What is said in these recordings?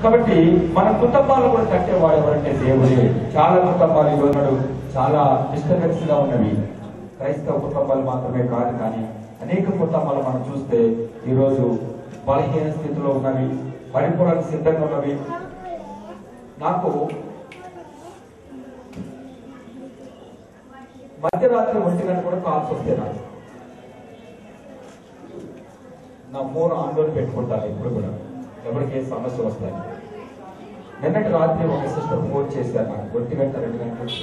కాబట్టి మన కుటుంబాలు కూడా కట్టేవాడు ఎవరంటే దేవుడే చాలా కుటుంబాలు ఈ రోజు నాడు చాలా డిస్టర్బెన్స్ గా ఉన్నవి క్రైస్తవ కుటుంబాలు మాత్రమే కాదు కానీ అనేక కుటుంబాలు మనం చూస్తే ఈ రోజు బలహీన స్థితిలో ఉన్నవి పడిపోవడానికి సిద్ధంగా ఉన్నవి నాకు మధ్యరాత్రి ఒంటి గంట కూడా కాల్స్ వస్తే నాకు నా ఫోన్ ఆన్లోనే పెట్టుకుంటాను ఇప్పుడు కూడా ఎవరికి ఏ సమస్య వస్తాయి నిన్నటి రాత్రి ఒక సిస్టర్ ఫోన్ చేశారు నాకు ఒంటి గంట రెండు గంటలు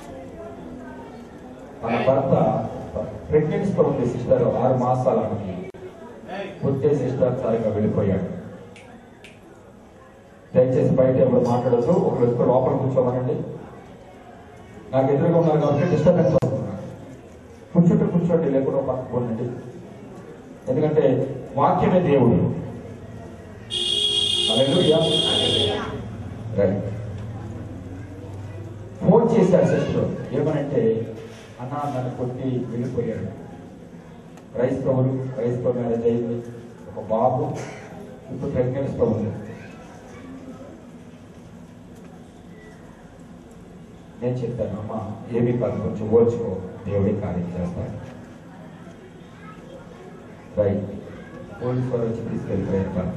తన భర్త ప్రెగ్నెన్సీతో ఉంది సిస్టర్ ఆరు మాసాల ఆమెకి పుట్టే సిస్టర్ సరిగా వెళ్ళిపోయాడు దయచేసి బయట ఎవరు మాట్లాడద్దు ఒక వ్యక్తి లోపల కూర్చోమనండి నాకు ఎదురుగా ఉన్నారు కాబట్టి డిస్టర్బెన్స్ వస్తుంది నాకు. కూర్చుంటే కూర్చోండి లేకుండా పక్కకు పోండి ఎందుకంటే వాక్యమే దేవుడు హల్లెలూయా. రైట్ ఫోన్ చేశాడు సిస్టర్ ఏమనంటే అన్న నన్ను కొట్టి వెళ్ళిపోయాడు క్రైస్తవులు క్రైస్తవ మ్యారేజ్ అయింది ఒక బాబు ఇప్పుడు ప్రెగ్నెన్సీతో ఉంది నేను చెప్తాను అమ్మ ఏమీ కాదు కొంచెం ఓర్చుకో దేవుడే కార్యం చేస్తాడు రైట్ పోలీసు వారు వచ్చి తీసుకెళ్ళిపోయారు భర్త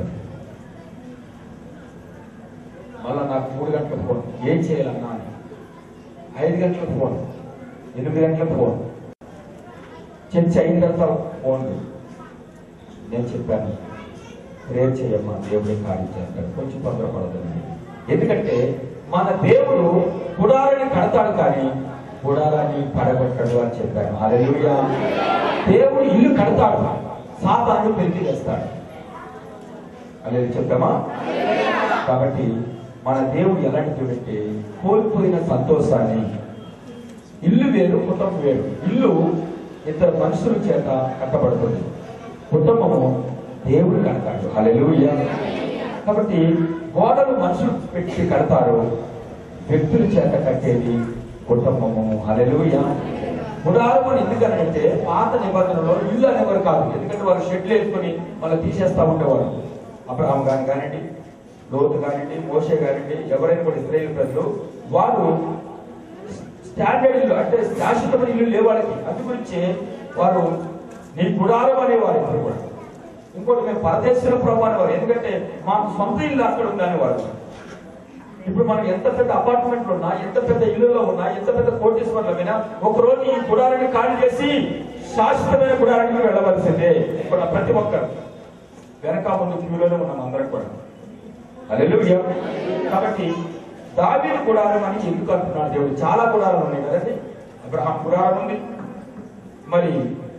మళ్ళా నాకు మూడు గంటల ఫోన్ ఏం చేయాలన్నా అని. ఐదు గంటల ఫోన్ ఎనిమిది గంటల ఫోన్ చర్చ అయిన తర్వాత ఫోన్ నేను చెప్పాను ప్రేర్ చేయమ్మా దేవుడే కార్యం చేస్తాడు కొంచెం తొందరపడదండి ఎందుకంటే మన దేవుడు గుడారాన్ని కడతాడు కానీ గుడారాన్ని పడగొట్టడు అని చెప్పాను హల్లెలూయా దేవుడు ఇల్లు కడతాడు సాతాను పెరిగి వేస్తాడు అదే చెప్తామా కాబట్టి మన దేవుడు ఎలాంటి చూడంటే కోల్పోయిన సంతోషాన్ని ఇల్లు వేరు కుటుంబం వేరు ఇల్లు ఇద్దరు మనుషుల చేత కట్టబడుతుంది కుటుంబము దేవుడు కడతాడు హల్లెలూయా కాబట్టి గోడలు మనుషులు పెట్టి కడతారు వ్యక్తుల చేత కట్టేది కుటుంబము హల్లెలూయా గుడారము అని ఎందుకనంటే పాత నిబంధనలో ఇల్లు అనేవారు కాదు ఎందుకంటే వారు షెడ్లు వేసుకొని మళ్ళీ తీసేస్తా ఉండేవారు అబ్రహాం గాని కానివ్వండి లోతు కానివ్వండి మోషే కానివ్వండి ఎవరైనా కూడా ఇస్రాయేల్ ప్రజలు వారు స్టాండర్డ్ ఇల్లు అంటే శాశ్వతమైన ఇల్లు లేవు వాళ్ళకి అందు గురించి వారు నీ గుడారం అనేవారు ఇప్పుడు కూడా ఇంకోటి మేము పరదేశంలో ప్రభు అనేవారు ఎందుకంటే మాకు సొంత ఇల్లు అక్కడ ఉంది అనేవారు ఇప్పుడు మనం ఎంత పెద్ద అపార్ట్మెంట్లు ఉన్నా ఎంత పెద్ద ఇల్లులో ఉన్నా ఎంత పెద్ద కోటేశ్వర్లమైనా ఒక రోజు ఈ గుడారాన్ని ఖాళీ చేసి శాశ్వతమైన గుడారానికి వెళ్ళవలసిందే ఇక్కడ ప్రతి ఒక్కరు వెనక ముందు క్యూలోనే ఉన్నాం అందరం కూడా హల్లెలూయా కాబట్టి దావీదు గుడారం అని ఎందుకు అంటున్నాడు దేవుడు చాలా గుడారాలు ఉన్నాయి కదండి అబ్రహాం గుడారం ఉంది మరి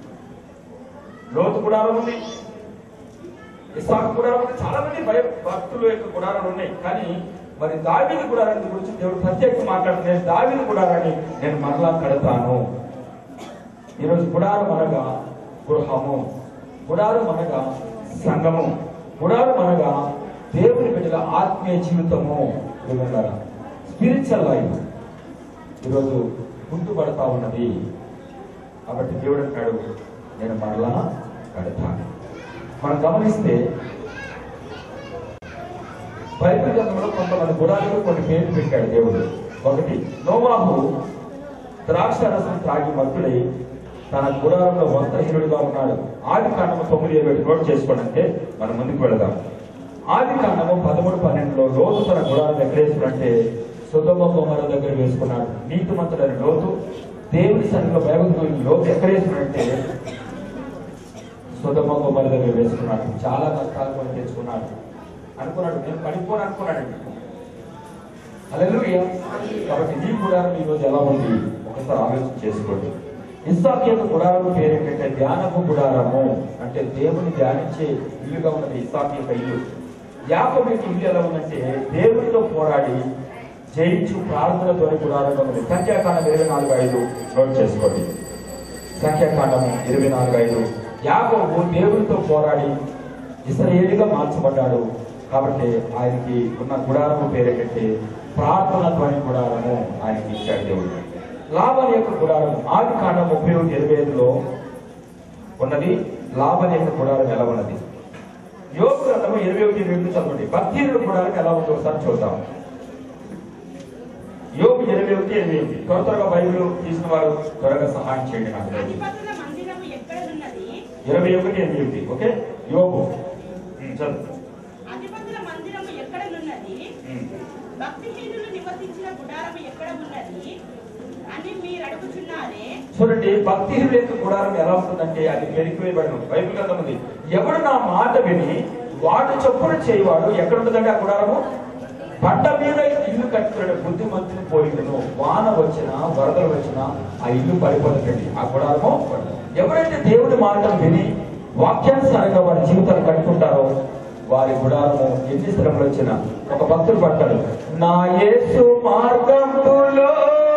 లోతు గుడారం ఉంది ఇస్సాకు గుడారం ఉంది చాలా మంది భయ భక్తుల యొక్క గుడారాలు ఉన్నాయి కానీ మరి దావీదు గుడారాన్ని గురించి దేవుడు ప్రత్యేకంగా మాట్లాడుతున్నాడు దావీదు గుడారాన్ని నేను మరలా కడతాను ఈరోజు గుడారం అనగా గృహము గుడారం అనగా సంఘము గుడారం అనగా దేవుని బిడ్డల ఆత్మీయ జీవితము ఏమన్నారా స్పిరిచువల్ లైఫ్ ఈరోజు గుర్తుపడతా ఉన్నది కాబట్టి దేవుడు అంటాడు నేను మరలా కడతాను మనం గమనిస్తే బైబిల్ గ్రంథంలో కొంతమంది గుడాలకు కొన్ని పేర్లు పెట్టాడు దేవుడు ఒకటి నోవాహు ద్రాక్ష రసం త్రాగి మత్తుడై తన గుడారంలో వస్త్రహీనుడిగా ఉన్నాడు ఆది కాండము తొమ్మిది ఇరవై ఒకటి నోట్ చేసుకోండి మనం ముందుకు వెళదాం ఆది కాండము పదమూడు పన్నెండులో లోతు తన గుడారం ఎక్కడ వేసుకున్నట్టే సుధమ బొమ్మల దగ్గర వేసుకున్నాడు నీతిమంతుడైన లోతు దేవుని సన్నిధిలో భయభక్తులు లోతు ఎక్కడ వేసుకున్నట్టే సుధమ బొమ్మల దగ్గర వేసుకున్నాడు చాలా కష్టాలు కొని తెచ్చుకున్నాడు అనుకున్నాడు నేను పడిపోను అనుకున్నాడండి హల్లెలూయా కాబట్టి నీ గుడారం ఈ రోజు ఎలా ఉంది ఒకసారి ఆలోచన చేసుకోండి ఇస్సాక్ యొక్క గుడారం పేరు ఏంటంటే ధ్యానపు గుడారము అంటే దేవుని ధ్యానించే ఇల్లుగా ఉన్నది ఇస్సాక్ యొక్క ఇల్లు యాకోబు యొక్క ఇల్లు ఎలా ఉందంటే దేవునితో పోరాడి జయించు ప్రార్థనతోని గుడారంగా ఉంది సంఖ్యాకాండం ఇరవై నాలుగు ఐదు నోట్ చేసుకోండి సంఖ్యాకాండము ఇరవై నాలుగు ఐదు యాకోబు దేవునితో పోరాడి ఇస్రాయేలుగా మార్చబడ్డాడు కాబట్టి ఆయనకి ఉన్న గుడారము పేరేంటంటే ప్రార్థన ధ్వని గుడారము ఆయనకి ఇచ్చాడు దేవుడు లాభం యొక్క గుడారం ఆది కాండం ముప్పై ఒకటి ఇరవై ఐదులో ఉన్నది లాభం యొక్క గుడారం ఎలా ఉన్నది యోగ గ్రంథము ఇరవై ఒకటి ఇరవై ఒకటి చదవండి భక్తిహీనుడు గుడారం ఎలా ఉందో ఒకసారి చూద్దాం యోగు ఇరవై ఒకటి ఇరవై ఒకటి త్వర త్వరగా బైబిల్ తీసిన వారు త్వరగా సహాయం చేయండి నాకు అధిపతుల మందిరము ఎక్కడున్నది ఇరవై ఒకటి ఎనిమిది ఒకటి ఓకే యోగు ఉమ్, చదువు అధిపతుల మందిరము ఎక్కడనున్నది ఉమ్. భక్తిహీనులు నివసించిన గుడారము ఎక్కడ ఉన్నది అని మీరు అడుగుచున్నారే చూడండి భక్తిహీనుల యొక్క గుడారం ఎలా ఉంటుందంటే అది పెరిగిపోయబడను బైబిల్ గ్రంథం ఉంది ఎవడు నా మాట విని వాడు చొప్పున చేయవాడు ఎక్కడ ఉంటుందంటే ఆ గుడారము పంట మీద ఇల్లు కట్టుకునే బుద్ధిమంతుని పోయిందను వాన వచ్చినా వరదలు వచ్చినా ఆ ఇల్లు పడిపోతుంది ఆ గుడారము పడదు. ఎవరైతే దేవుడి మాటలు విని వాక్యానుసారంగా వారి జీవితాలు కట్టుకుంటారో వారి గుడారము ఎన్ని శ్రమలు వచ్చినా ఒక భక్తుడు పడతాడు నా యేసు మార్గంలో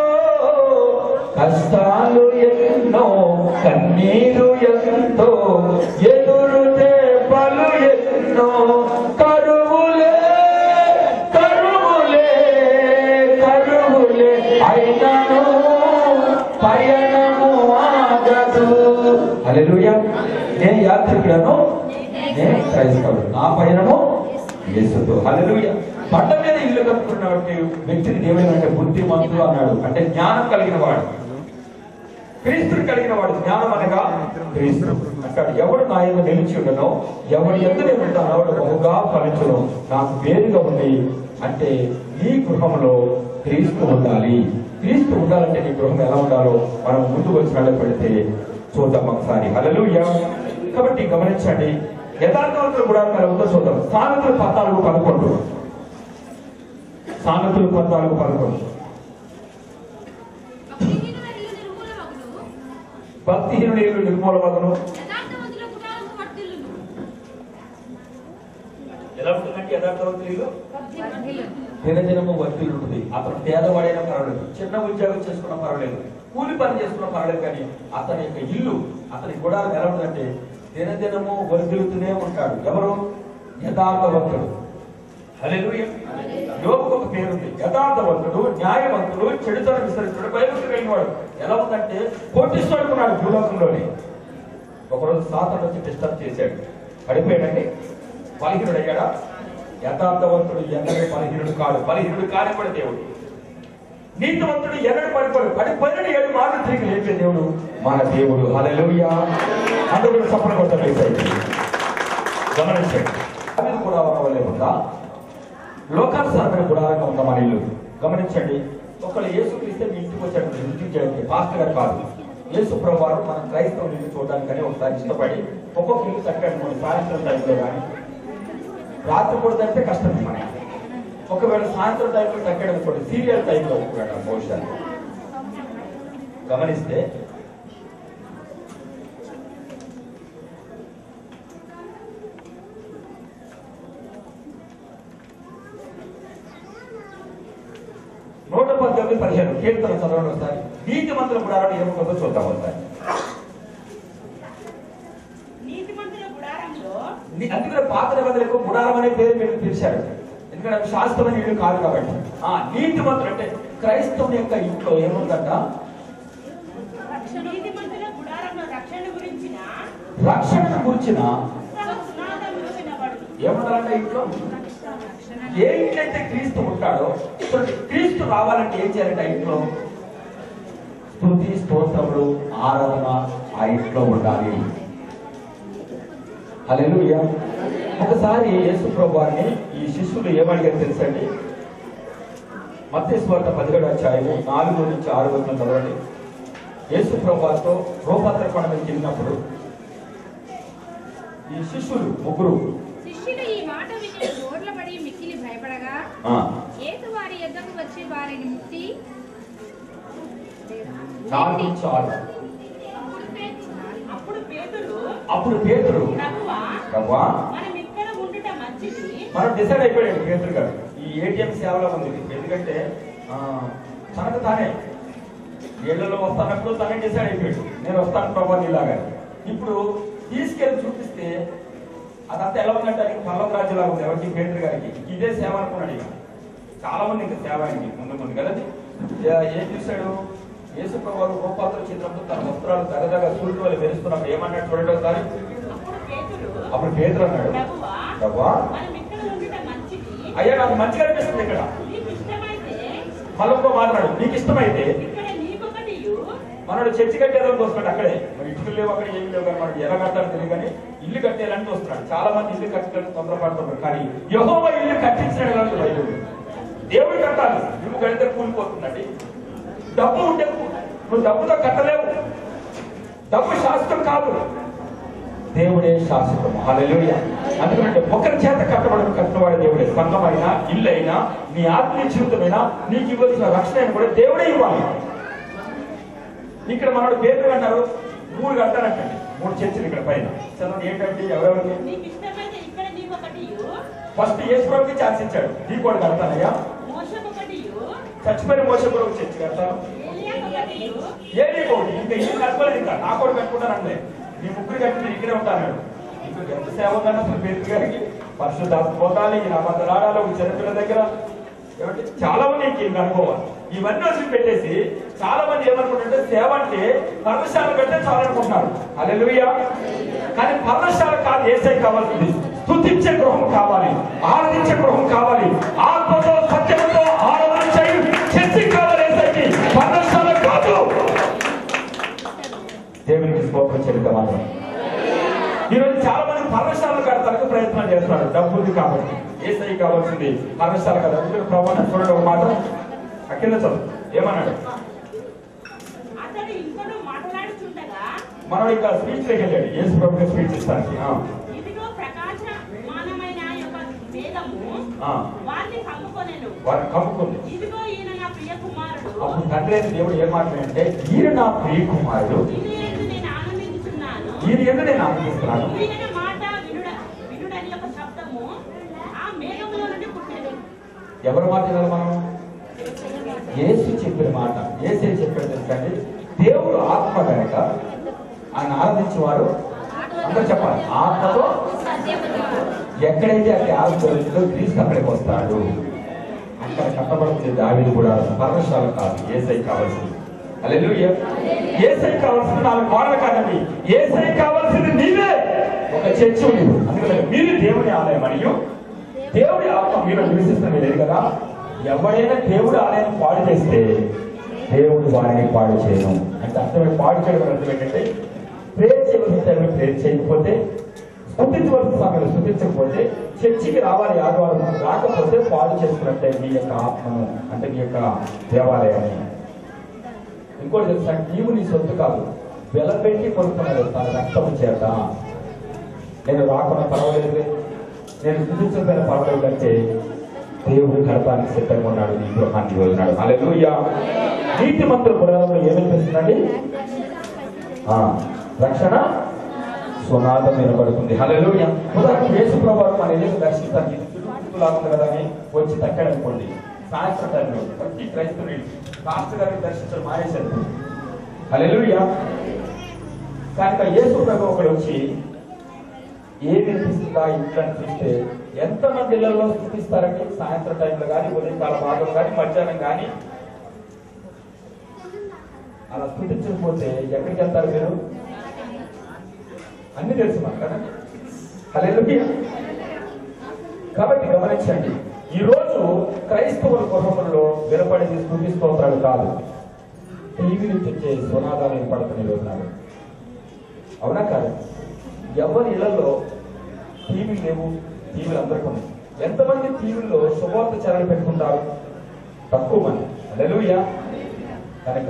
కష్టాలు ఎన్నో కన్నీరు ఎంతో ఎదురు పలు ఎన్నో కరువులే కరువులే కరువులే అయినను పయనము ఆగదు హల్లెలూయా నేను యాత్రికులను నేను క్రైస్తవుడు నా పయనము యేసుతో హల్లెలూయా పంట మీద ఇల్లు కట్టుకున్నటువంటి వ్యక్తిని దేవుడు బుద్ధిమంతుడు అన్నాడు అంటే జ్ఞానం కలిగిన వాడు క్రీస్తుని కలిగిన వాడు జ్ఞానం అనగా క్రీస్తు అంటాడు ఎవడు నా యొక్క నిలిచి ఉండనో ఎవడు ఎందుకు నేను ఉంటానో వాడు బహుగా ఫలించును నాకు పేరుగా ఉంది అంటే ఈ గృహంలో క్రీస్తు ఉండాలి క్రీస్తు ఉండాలంటే నీ గృహం ఎలా ఉండాలో మనం ముందుకు వచ్చినట్టు పెడితే చూద్దాం ఒకసారి హలలు కాబట్టి గమనించండి యథార్థవంతులు కూడా ఎలా ఉందో చూద్దాం సామెతలు పద్నాలుగు పదకొండు సామెతలు పద్నాలుగు పదకొండు భక్తిహీనుల ఇల్లు నిర్మూలమగును, భక్తిహీనుడు ఏళ్ళు నిర్మూలమగును యథార్థవంతుల కుటారము వర్ధిల్లును. ఎలా ఉంటుందంటే యథార్థవంతులు దినదినము వర్తిల్లు ఉంటుంది అతను పేదవాడైనా పర్వాలేదు చిన్న ఉద్యోగం చేసుకున్నా పర్వాలేదు కూలి పని చేసుకున్నా పర్వాలేదు కానీ అతని యొక్క ఇల్లు అతని గుడారం ఎలా ఉంటుందంటే దినదినము వర్ధిల్లుతూనే ఉంటాడు ఎవరు యథార్థవంతుడు హల్లెలూయా యోగుకు ఒక పేరుంది యథార్థవంతుడు న్యాయవంతుడు చెడుతను విసరించుడు బయలుకు వెళ్ళినవాడు ఎలా ఉందంటే కోటిస్తున్నాడు భూలోకంలోని ఒకరోజు సాతను వచ్చి డిస్టర్బ్ చేశాడు పడిపోయాడండి బలహీనుడు అయ్యాడా యథార్థవంతుడు ఎన్నడూ బలహీనుడు కాడు బలహీనుడు కాని కూడా దేవుడు నీతివంతుడు ఎన్నడూ పడిపోడు పడిపోయిన ఏడు మార్లు తిరిగి లేపే దేవుడు మన దేవుడు హల్లెలూయా అందరూ సఫలం కొట్టాలి గమనించండి దావీదు కూడా వరవలే ఉందా లోకానుసారమైన గుడారంగా ఉందా మన ఇల్లు గమనించండి ఒకళ్ళు యేసు క్రీస్తే మీ ఇంటికి వచ్చాడు ఇంటికి చేయండి పాస్టర్ గారు కాదు యేసు ప్రభు వారు మన క్రైస్తవ ఇల్లు చూడడానికని ఒకసారి ఇష్టపడి ఒక్కొక్క ఇల్లు కట్టాడు సాయంత్రం టైంలో కానీ రాత్రి పూట అయితే కష్టం మన ఒకవేళ సాయంత్రం టైంలో తగ్గడం అనుకోండి సీరియల్ టైంలో ఒకవేళ బహుశా గమనిస్తే నూట పద్దెనిమిది పదిహేను కీర్తన చదవండి ఒకసారి నీతి మంత్రులు కూడా ఏమవుతుందో చూద్దాం ఒకసారి నీతిమంతుల గుడారంలో ని- అందుకనే పాత నిబంధనలకు గుడారం అనే పేరు మీరు పిలిచారు ఎందుకంటే అవి శాస్త్రమైన ఇల్లు కాదు కాబట్టి ఆ నీతి మంత్రులు అంటే క్రైస్తవం యొక్క ఇంట్లో ఏముందంట నీతిమంతుల గుడారంలో రక్షణ గురించిన రక్షణను గురించిన సునాదం వినబడును ఏముండాలంటే ఇంట్లో ఏ ఇంట్లయితే క్రీస్తు ఉంటాడో ఇప్పుడు క్రీస్తు రావాలంటే ఏం చేయాలంటే ఆ ఇంట్లో స్తుతి స్తోత్రములు ఆరాధన ఆ ఇంట్లో ఉండాలి హల్లెలూయా ఒకసారి యేసు ప్రభు వారిని ఈ శిష్యులు ఏమడిగారు తెలుసండి మత్తేశ్వార్త పదిహేడు అధ్యాయము నాలుగు నుంచి ఆరు వరకు చదవండి యేసు ప్రభు వారితో రూపాంతర కొండ మీద వెళ్ళినప్పుడు ఈ శిష్యులు ముగ్గురు శిష్యుడు ఈ మాట విని రోడ్లపడి మిక్కిలి భయపడగా ఆ, ఏసు వారి ఎద్దకు వచ్చి వారిని ముట్టి నాలుగు నుంచి ఆరు అప్పుడు పేతురు, అప్పుడు పేతురు అప్పుడు పేతురు ప్రభువా ప్రభా మనం ఇక్కడ ఉండుట మంచిది మనం డిసైడ్ అయిపోయాడు పేతురు గారు ఈ ఏటీఎం సేవలో ఉంది ఇది. ఎందుకంటే ఆ, తనకు తానే ఏళ్లలో వస్తానప్పుడు తనే డిసైడ్ అయిపోయాడు నేను వస్తాను ప్రభా నీలాగా ఇప్పుడు తీసుకెళ్లి చూపిస్తే అదంతా ఎలా ఉందంటే అది పల్లవ రాజులా ఉంది ఎవరికి పేతురు గారికి ఇదే సేవ అనుకున్నాడు ఇక చాలా మంది ఇంకా సేవ అయింది ముందు ముందు కదా ఏ- ఏం చూశాడు యేసు ప్రభు రూపాంతరం చిత్రంతో తన వస్త్రాలు దగదగ సూర్యుడు వాళ్ళు మెరుస్తున్నప్పుడు ఏమన్నాడు చూడండి ఒకసారి అప్పుడు పేతురు అప్పుడు పేతురు అన్నాడు ప్రభువా ప్రభా మనం ఇక్కడ ఉండుట మంచిది అయ్యా నాకు మంచిగా అనిపిస్తుంది ఇక్కడ నీకు ఇష్టమైతే మళ్ళీ ఇంకో మాట్లాడు నీకు ఇష్టమైతే ఇక్కడ నీకొకటి మనోడు చర్చి కట్టేదానికి వస్తున్నాడు అక్కడే మరి ఇటుకలు లేవు అక్కడ ఏమి లేవు కానీ మనకి ఎలా కట్టాలో తెలియదు కానీ ఇల్లు కట్టేయాలని వస్తున్నాడు చాలా మంది ఇల్లు కట్టడానికి తొందరపడుతున్నారు కానీ యహోవ ఇల్లు కట్టించడం ఎలాంటి బైబిల్ దేవుడు కట్టాలి ఇల్లు కడితే కూలిపోతుందండి డబ్బు ఉంటే నువ్వు డబ్బుతో కట్టలేవు డబ్బు శాశ్వతం కాదు దేవుడే శాశ్వతం హల్లెలూయా అందుకంటే ఒకరి చేత కట్టబడిన కట్టబడే దేవుడే సంఘమైనా ఇల్లు అయినా నీ ఆత్మీయ జీవితమైనా నీకు ఇవ్వాల్సిన రక్షణ అయినా కూడా దేవుడే ఇవ్వాలి ఇక్కడ మనోడు పేరు అన్నారు మూడు కట్టాలంటండి మూడు చర్చలు ఇక్కడ పైన చదవండి ఏంటంటే ఎవరెవరికి నీకు ఇష్టమైతే ఇక్కడ నీకొకటి ఫస్ట్ యేసుప్రభుకి ఛాన్స్ ఇచ్చాడు నీ కూడా కడతానయ్యా మోసకొకటి చచ్చిపోయిన మోస కూడా ఒక చర్చి కడతాను ఏలియాకొకటి ఏది ఒకటి ఇంకా ఇల్లు కట్టుకోలేదు ఇంకా నా కూడా కట్టుకుంటానంటే నీ ముగ్గురు కట్టి నేను ఇక్కడే ఉంటాను ఇంకా ఎంత సేవ కన్నా అసలు పేరు గారికి పరిశుద్ధాత్మ పోతాలి నా మధ్యలాడాలి ఒక చిన్నపిల్ల దగ్గర ఏమంటే చాలా మంది ఇంకేం అనుకోవాలి ఇవన్నీ వచ్చి పెట్టేసి చాలా మంది ఏమనుకుంటుంటే సేవ అంటే పర్ణశాల కంటే చాలా అనుకుంటున్నారు అలెలుయ్య కానీ పర్ణశాల కాదు ఏసై కావాల్సింది స్తుతించే గృహం కావాలి ఆరాధించే గృహం కావాలి ఆత్మతో సత్యంతో ఆరాధన చేయి చర్చి కావాలి ఏసైకి పర్ణశాల కాదు దేవునికి స్తోత్రం చెల్లిక మాత్రం ఈరోజు చాలా మంది పర్ణశాల కడతానికి ప్రయత్నం చేస్తున్నారు డబ్బు ఉంది కాబట్టి ఏసై కావాల్సింది పర్ణశాల కదా అందుకని ప్రభావం చూడండి ఒక మాట అక్కడ చదువు ఏమన్నాడు అతడు ఇంకొడు మాట్లాడుచుండగా మనం ఇంకా స్పీచ్ లోకి వెళ్ళాడు యేసు ప్రభుకి స్పీచ్ ఇస్తానికి ఆ, ఇదిగో ప్రకాశమానమైన యొక్క వేదము ఆ. వారిని కమ్ముకొనెను వారిని కమ్ముకుంది ఇదిగో ఈయన నా ప్రియ కుమారుడు అప్పుడు తండ్రి అయిన దేవుడు ఏం మాట్లాడంటే ఈయన నా ప్రియ కుమారుడు ఇది ఎందు నేను ఆనందించున్నాను ఈయన ఎందుకు నేను ఆనందిస్తున్నాను ఈయన మాట వినుడ వినుడని యొక్క శబ్దము ఆ మేఘములో నుండి పుట్టెను ఎవరి మాట వినాలి మనం యేసు చెప్పిన మాట ఏసే చెప్పాడు తెలుసండి దేవుడు ఆత్మ కనుక ఆయన ఆరాధించేవారు అందరూ చెప్పాలి ఆత్మతో ఎక్కడైతే అక్కడ ఆత్మ దొరుకుతుందో క్రీస్తు అక్కడికి వస్తాడు అక్కడ కట్టబడుతుంది దావిది కూడా పర్ణశాల కాదు ఏసై కావాల్సింది అల్లెలూయా ఏసై కావాల్సింది నాలుగు గోడలు కాదండి ఏసై కావాల్సింది నీవే ఒక చర్చి ఉంది అందుకని మీరు దేవుని ఆలయం మరియు దేవుడి ఆత్మ మీరు నివసిస్తున్న లేదు కదా ఎవరైనా దేవుడి ఆలయాన్ని పాడు చేస్తే దేవుడు వారిని పాడు చేయను అంటే అర్థం పాడు చేయడం అర్థం ఏంటంటే ప్రేర్ చేయవలసిన టైంలో ప్రేర్ చేయకపోతే స్థుతించవలసిన సమయంలో స్థుతించకపోతే చర్చికి రావాలి ఆదివారం రాకపోతే పాడు చేసుకున్నట్టే మీ యొక్క ఆత్మను అంటే మీ యొక్క దేవాలయాన్ని ఇంకోటి తెలుసా నీవు నీ సొత్తు కాదు వెలపెట్టి కొనుక్కున్నది తన రక్తము చేత నేను రాకుండా పర్వాలేదు నేను స్థుతించకపోయిన పర్వాలేదు అంటే దేవుడు కడతానికి సిద్ధంగా ఉన్నాడు నీ గృహాన్ని వదిలినాడు అలెలుయ్యా నీతి మంత్రుల పురాణంలో ఏమనిపిస్తుందండి ఆ, రక్షణ సునాదం వినబడుతుంది హల్లెలూయా ఉదాహరణ యేసు ప్రభు మన ఏదో దర్శిస్తానికి లాగా ఉంది కదా అని వచ్చి తక్కడనుకోండి సాయంత్రం టైంలో ప్రతి క్రైస్తవుని పాస్టర్ గారిని దర్శించడం మానేశారు హల్లెలూయా కనుక యేసు ప్రభు ఒకడు వచ్చి ఏది అనిపిస్తుందా ఇంట్లో అనిపిస్తే ఎంతమంది ఇళ్లలో స్థుతిస్తారండి సాయంత్రం టైంలో కానీ ఉదయకాల భాగం కానీ మధ్యాహ్నం కానీ అలా స్థుతించకపోతే ఎక్కడికి వెళ్తారు మీరు అన్ని తెలుసు మనకు కదా హల్లెలూయా కాబట్టి గమనించండి ఈ రోజు క్రైస్తవుల గృహములలో వినపడేది స్థుతి స్తోత్రాలు కాదు టీవీ నుంచి వచ్చే సునాదాలు వినపడుతున్నాయి ఈ రోజు నాకు అవునా కాదు ఎవరి ఇళ్లలో టీవీ లేవు టీవీలు అందరికీ ఉన్నాయి ఎంతమంది టీవీల్లో శుభార్త ఛానల్ పెట్టుకుంటారు తక్కువ మంది హల్లెలూయా కనుక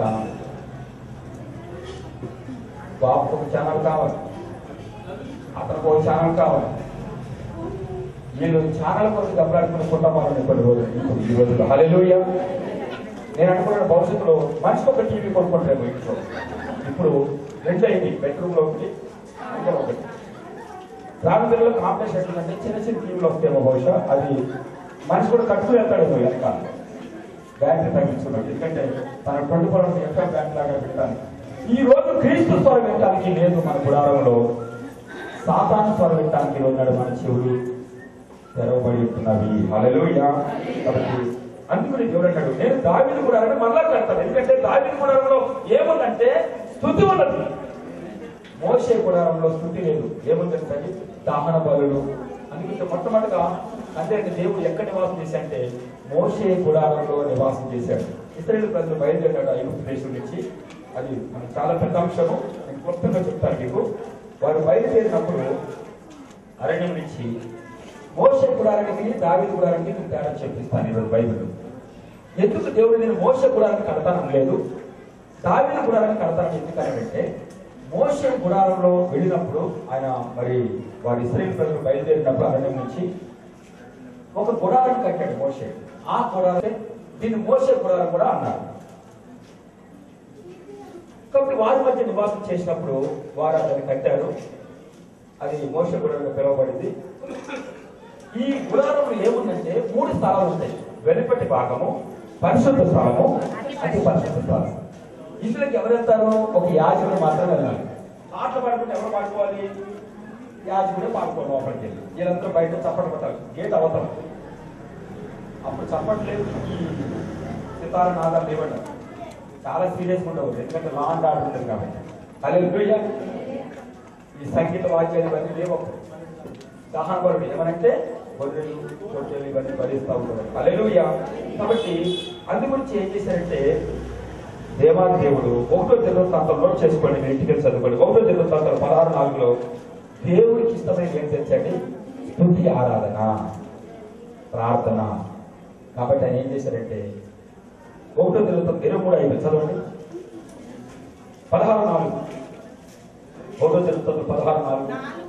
బాబుకు ఒక ఛానల్ కావాలి అతనికి ఒక ఛానల్ కావాలి వీళ్ళు ఛానల్ కోసం దెబ్బలాడుకునే కుటుంబాలు ఇప్పుడు రోజు ఇప్పుడు ఈ రోజుల్లో హల్లెలూయా నేను అనుకున్న భవిష్యత్తులో మనిషికి ఒక టీవీ కొనుక్కుంటాను ఇంట్లో ఇప్పుడు రెండు అయింది బెడ్రూమ్ లో ఒకటి ఇక్కడ ఒకటి రాజధానిలో కాంప్లెక్స్ ఎట్లుందంటే చిన్న చిన్న టీవీలు వస్తాయేమో బహుశా అది మనిషి కూడా కట్టుకుని వెళ్తాడేమో వెనక బ్యాటరీ తగ్గించుకున్నాడు ఎందుకంటే తన twenty four hours FM battery లాగా పెట్టాలి ఈ రోజు క్రీస్తు స్వరం వినడానికి లేదు మన గుడారంలో సాతాను స్వరం వినడానికి ఉన్నాడు మన చెవులు తెరవబడి ఉంటున్నవి హల్లెలూయా కాబట్టి అందుకని దేవుడు అంటాడు నేను దావిని కూడా మళ్ళా కడతాను ఎందుకంటే దావిని గుడారంలో ఏముందంటే స్థుతి ఉన్నది మోసే గుడారంలో స్థుతి లేదు ఏముంది తెలుసండి దహన బలులు అందుకే చూస్తే మొట్టమొదటిగా అంటే దేవుడు ఎక్కడ నివాసం చేశాడంటే మోషే గుడారంలో నివాసం చేశాడు ఇస్రాయేల్ ప్రజలు బయలుదేరాడు ఐగుప్తు దేశం నుంచి అది మనకు చాలా పెద్ద అంశము నేను క్లుప్తంగా చెప్తాను మీకు వారు బయలుదేరినప్పుడు అరణ్యం నుంచి మోస గుడారానికి దావీదు గుడారానికి మీకు తేడా చెప్పిస్తాను ఈరోజు బైబిల్ ఎందుకు దేవుడు నేను మోస గుడారానికి కడతాను లేదు దావీదు గుడారానికి కడతాను ఎందుకనంటే మోస గుడారంలో వెళ్ళినప్పుడు ఆయన మరి వారి ఇస్రాయేల్ ప్రజలు బయలుదేరినప్పుడు అరణ్యం నుంచి ఒక గుడారం కట్టాడు మోసే ఆ గుడారం దీన్ని మోసే గుడారం కూడా అన్నారు కాబట్టి వారి మధ్య నివాసం చేసినప్పుడు వారు దాన్ని కట్టారు అది మోస గుడారంగా పిలువబడింది ఈ గుడారంలో ఏముందంటే మూడు స్థలాలు ఉంటాయి వెనుపటి భాగము పరిశుద్ధ స్థలము అతి పరిశుద్ధ స్థలం ఇందులోకి ఎవరు వెళ్తారు ఒక యాజకుడు మాత్రమే వెళ్ళాలి పాటలు పాడుకుంటే ఎవరు పాడుకోవాలి యాజకుడే పాడుకోవాలి లోపలికి వెళ్ళి వీళ్ళందరూ బయట చప్పట్లు కొట్టాలి గేట్ అవతల అప్పుడు చప్పట్లేదు ఈ సితార నాదాలు లేవండి చాలా సీరియస్గా ఉండవు ఎందుకంటే లా అండ్ ఆర్డర్ ఉంటుంది కాబట్టి హల్లెలూయా ఈ సంగీత వాద్యాలు ఇవన్నీ లేవు అప్పుడు. దహనపరుడు ఏమనంటే గొర్రెలు గొర్రెలు ఇవన్నీ భరిస్తూ ఉంటారు హల్లెలూయా కాబట్టి అందు గురించి ఏం చేశారంటే దేవాది దేవుడు ఒకటో దినవృత్తాంతం నోట్ చేసుకోండి మీరు ఇంటికి వెళ్ళి చదువుకోండి ఒకటో దినవృత్తాంతం పదహారు నాలుగులో దేవుడికి ఇష్టమైన ఏం తెచ్చండి స్తుతి ఆరాధన ప్రార్థన కాబట్టి ఆయన ఏం చేశారంటే ఒకటో దినవృత్తం ఇరవై మూడు ఐదు చదవండి పదహారు నాలుగు ఒకటో దినవృత్తం పదహారు నాలుగు నాలో